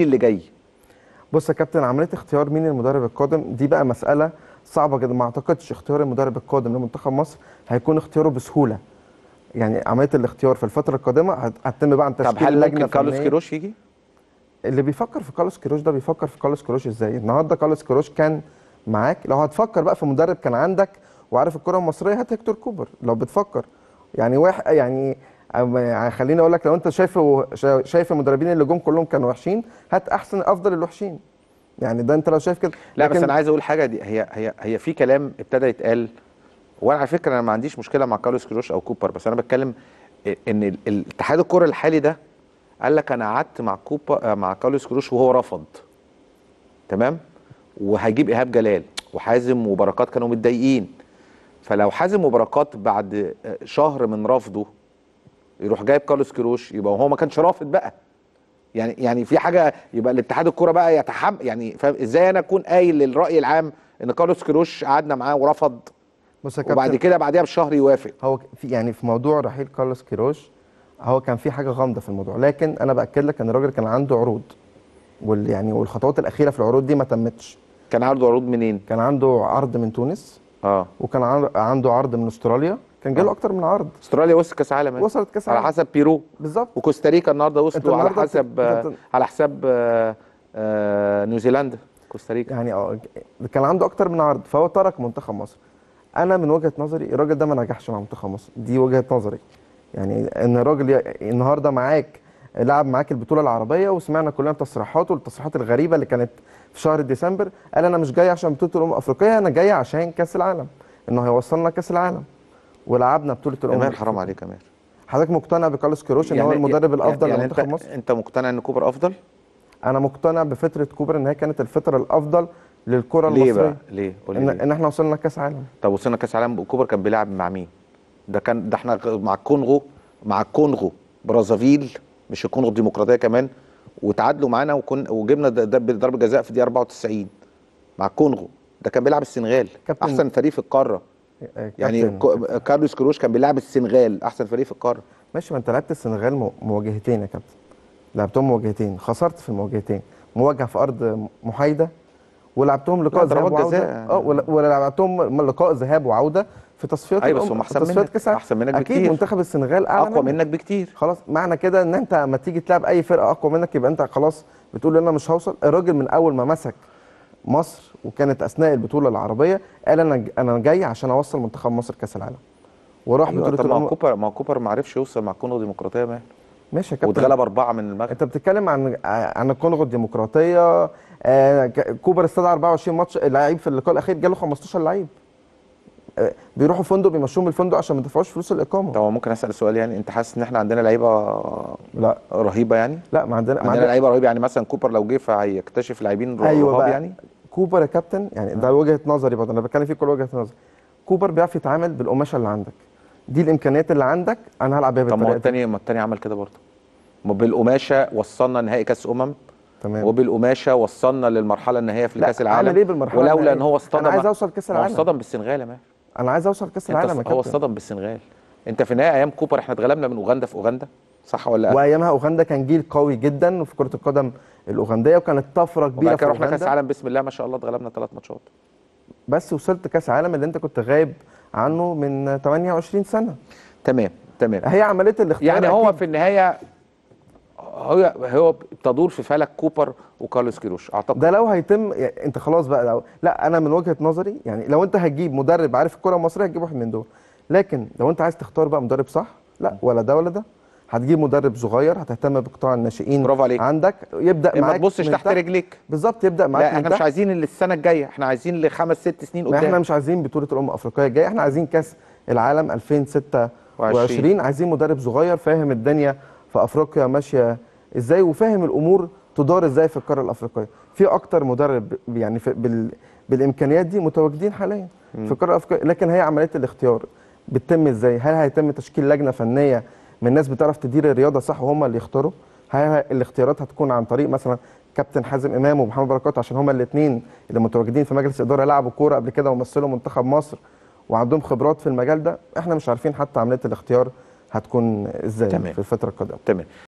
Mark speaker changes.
Speaker 1: اللي جاي
Speaker 2: بص يا كابتن عمليه اختيار مين المدرب القادم دي بقى مساله صعبه جدا ما اعتقدش اختيار المدرب القادم لمنتخب مصر هيكون اختياره بسهوله يعني عمليه الاختيار في الفتره القادمه هت- هتتم بقى عن
Speaker 1: طب
Speaker 2: تشكيل
Speaker 1: هل
Speaker 2: لجنه
Speaker 1: ممكن كارلوس
Speaker 2: فنية.
Speaker 1: كيروش يجي
Speaker 2: اللي بيفكر في كارلوس كيروش ده بيفكر في كارلوس كيروش ازاي النهارده كارلوس كيروش كان معاك لو هتفكر بقى في مدرب كان عندك وعارف الكره المصريه هات هيكتور كوبر لو بتفكر يعني واحد يعني أما- يعني خليني اقول لك لو انت شايف شا- شايف المدربين اللي جم كلهم كانوا وحشين هات احسن افضل الوحشين يعني ده انت لو شايف كده
Speaker 1: لا بس
Speaker 2: لكن
Speaker 1: انا عايز اقول حاجه دي هي هي هي في كلام ابتدى يتقال وانا على فكره انا ما عنديش مشكله مع كارلوس كيروش او كوبر بس انا بتكلم ان ال- الاتحاد الكره الحالي ده قال لك انا قعدت مع كوبا مع كارلوس كيروش وهو رفض تمام وهيجيب ايهاب جلال وحازم وبركات كانوا متضايقين فلو حازم وبركات بعد شهر من رفضه يروح جايب كارلوس كيروش يبقى هو ما كانش رافض بقى يعني يعني في حاجه يبقى الاتحاد الكوره بقى يتحمل يعني فاهم ازاي انا اكون قايل للراي العام ان كارلوس كيروش قعدنا معاه ورفض
Speaker 2: بص يا
Speaker 1: وبعد
Speaker 2: كابتن
Speaker 1: كده بعديها بشهر يوافق
Speaker 2: هو في يعني في موضوع رحيل كارلوس كيروش هو كان في حاجه غامضه في الموضوع لكن انا باكد لك ان الراجل كان عنده عروض وال يعني والخطوات الاخيره في العروض دي ما تمتش
Speaker 1: كان عنده عروض منين
Speaker 2: كان عنده عرض من تونس
Speaker 1: اه
Speaker 2: وكان عن- عنده عرض من استراليا كان جاله
Speaker 1: آه.
Speaker 2: اكتر من عرض
Speaker 1: استراليا وصلت كاس عالم إيه؟
Speaker 2: وصلت كاس
Speaker 1: على
Speaker 2: عالم
Speaker 1: حسب بيرو
Speaker 2: بالظبط
Speaker 1: وكوستاريكا النهارده وصلوا على
Speaker 2: النهاردة
Speaker 1: حسب
Speaker 2: أنت-
Speaker 1: آه، على حساب آه، آه، نيوزيلندا كوستاريكا
Speaker 2: يعني اه كان عنده اكتر من عرض فهو ترك منتخب مصر انا من وجهه نظري الراجل ده ما نجحش مع منتخب مصر دي وجهه نظري يعني ان الراجل ي- النهارده معاك لعب معاك البطوله العربيه وسمعنا كلنا تصريحاته التصريحات الغريبه اللي كانت في شهر ديسمبر قال انا مش جاي عشان بطوله الامم الافريقيه انا جاي عشان كاس العالم انه هيوصلنا كاس العالم ولعبنا بطوله الامم
Speaker 1: امير حرام
Speaker 2: الأفريقية.
Speaker 1: عليك يا امير
Speaker 2: حضرتك مقتنع بكارلوس كيروش ان هو المدرب الافضل
Speaker 1: يعني
Speaker 2: لمنتخب
Speaker 1: انت
Speaker 2: مصر
Speaker 1: انت مقتنع ان كوبر افضل
Speaker 2: انا مقتنع بفتره كوبر ان هي كانت الفتره الافضل للكره
Speaker 1: ليه
Speaker 2: المصريه
Speaker 1: بقى ليه قول
Speaker 2: ان,
Speaker 1: لي ليه؟
Speaker 2: ان احنا وصلنا كاس عالم
Speaker 1: طب وصلنا كاس عالم كوبر كان بيلعب مع مين ده كان ده احنا مع الكونغو مع الكونغو برازافيل مش الكونغو الديمقراطيه كمان وتعادلوا معانا وكن وجبنا د- د- ضربه جزاء في دقيقه 94 مع الكونغو ده كان بيلعب السنغال
Speaker 2: كابتن-
Speaker 1: احسن فريق في القاره
Speaker 2: آه،
Speaker 1: يعني
Speaker 2: كابتن،
Speaker 1: كو- كارلوس كروش كان بيلعب السنغال احسن فريق في القاره
Speaker 2: ماشي ما انت لعبت السنغال مو- مواجهتين يا كابتن لعبتهم مواجهتين خسرت في المواجهتين مواجهه في ارض محايده ولعبتهم لقاء
Speaker 1: لا،
Speaker 2: ذهاب
Speaker 1: ضربات
Speaker 2: وعوده
Speaker 1: جزاء.
Speaker 2: اه ول- ولعبتهم لقاء ذهاب وعوده في تصفيات
Speaker 1: أيوة، بس
Speaker 2: الأمم-
Speaker 1: هم أحسن
Speaker 2: في تصفيات
Speaker 1: منك.
Speaker 2: كاس العالم.
Speaker 1: أحسن منك
Speaker 2: اكيد
Speaker 1: بكتير.
Speaker 2: منتخب السنغال اعلى
Speaker 1: اقوى منك بكتير
Speaker 2: خلاص معنى كده ان انت لما تيجي تلعب اي فرقه اقوى منك يبقى انت خلاص بتقول انا مش هوصل الراجل من اول ما مسك مصر وكانت اثناء البطوله العربيه قال انا ج- انا جاي عشان اوصل منتخب مصر كاس العالم وراح
Speaker 1: أيوة
Speaker 2: بطوله
Speaker 1: طب ما هو
Speaker 2: الامم
Speaker 1: كوبر ما هو كوبر ما عرفش يوصل مع الكونغو الديمقراطيه مال
Speaker 2: ماشي يا كابتن
Speaker 1: واتغلب اربعه من المغرب
Speaker 2: انت بتتكلم عن عن الكونغو الديمقراطيه آه، ك- كوبر استدعى 24 ماتش اللعيب في اللقاء الاخير جاله 15 لعيب آه، بيروحوا فندق بيمشوهم من الفندق عشان ما يدفعوش فلوس الاقامه
Speaker 1: طب ممكن اسال سؤال يعني انت حاسس ان احنا عندنا لعيبه
Speaker 2: لا
Speaker 1: رهيبه يعني
Speaker 2: لا ما عندنا ما
Speaker 1: عندنا
Speaker 2: عندنا
Speaker 1: لعيبه رهيبه يعني مثلا كوبر لو جه فهيكتشف لاعبين ر-
Speaker 2: ايوه
Speaker 1: رهاب
Speaker 2: بقى
Speaker 1: يعني
Speaker 2: كوبر يا كابتن يعني ده وجهه نظري برضه انا بتكلم فيه كل وجهه نظر كوبر بيعرف يتعامل بالقماشه اللي عندك دي الامكانيات اللي عندك انا هلعب بيها
Speaker 1: طب ما هو
Speaker 2: بالطريقه دي
Speaker 1: التاني ما التاني عمل كده برضه ما بالقماشه وصلنا نهائي كاس امم
Speaker 2: تمام
Speaker 1: وبالقماشه وصلنا للمرحله النهائيه في
Speaker 2: لا،
Speaker 1: كاس العالم
Speaker 2: عامل ايه بالمرحله
Speaker 1: ولولا
Speaker 2: النهائية؟
Speaker 1: ان هو اصطدم
Speaker 2: انا عايز اوصل كاس
Speaker 1: ما هو
Speaker 2: العالم
Speaker 1: اصطدم بالسنغال يا ماهر
Speaker 2: انا عايز اوصل كاس
Speaker 1: انت
Speaker 2: العالم يا
Speaker 1: ص- هو
Speaker 2: كابتن
Speaker 1: اصطدم بالسنغال انت في نهايه ايام كوبر احنا اتغلبنا من اوغندا في اوغندا صح ولا لا؟
Speaker 2: وايامها اوغندا كان جيل قوي جدا في كره القدم الاوغنديه وكانت طفره كبيره
Speaker 1: وبعد
Speaker 2: في
Speaker 1: كده رحنا كاس
Speaker 2: اوغندا
Speaker 1: عالم بسم الله ما شاء الله اتغلبنا ثلاث ماتشات
Speaker 2: بس وصلت كاس عالم اللي انت كنت غايب عنه من 28 سنه
Speaker 1: تمام تمام
Speaker 2: هي عمليه الاختيار
Speaker 1: يعني هو
Speaker 2: أكيد.
Speaker 1: في النهايه هو هو تدور في فلك كوبر وكارلوس كيروش اعتقد
Speaker 2: ده لو هيتم يعني انت خلاص بقى لو لا انا من وجهه نظري يعني لو انت هتجيب مدرب عارف الكره المصريه هتجيب واحد من دول لكن لو انت عايز تختار بقى مدرب صح لا ولا ده ولا ده هتجيب مدرب صغير هتهتم بقطاع الناشئين
Speaker 1: برافو عليك.
Speaker 2: عندك يبدا
Speaker 1: ما
Speaker 2: معاك
Speaker 1: تبصش
Speaker 2: من
Speaker 1: تحت رجليك
Speaker 2: بالظبط يبدا معاك
Speaker 1: لا
Speaker 2: من
Speaker 1: احنا
Speaker 2: تحت.
Speaker 1: مش عايزين اللي السنه الجايه احنا عايزين لخمس ست سنين
Speaker 2: ما احنا
Speaker 1: قدام
Speaker 2: مش عايزين بطوله الامم الافريقيه الجايه احنا عايزين كاس العالم 2026 عايزين مدرب صغير فاهم الدنيا في افريقيا ماشيه ازاي وفاهم الامور تدار ازاي في القاره الافريقيه في اكتر مدرب يعني في بال بالامكانيات دي متواجدين حاليا في القاره الافريقيه لكن هي عمليه الاختيار بتتم ازاي هل هيتم تشكيل لجنه فنيه من ناس بتعرف تدير الرياضه صح وهم اللي يختاروا هل الاختيارات هتكون عن طريق مثلا كابتن حازم امام ومحمد بركات عشان هما الاثنين اللي متواجدين في مجلس اداره لعبوا كوره قبل كده ومثلوا منتخب مصر وعندهم خبرات في المجال ده احنا مش عارفين حتى عمليه الاختيار هتكون ازاي
Speaker 1: تمام.
Speaker 2: في الفتره القادمه
Speaker 1: تمام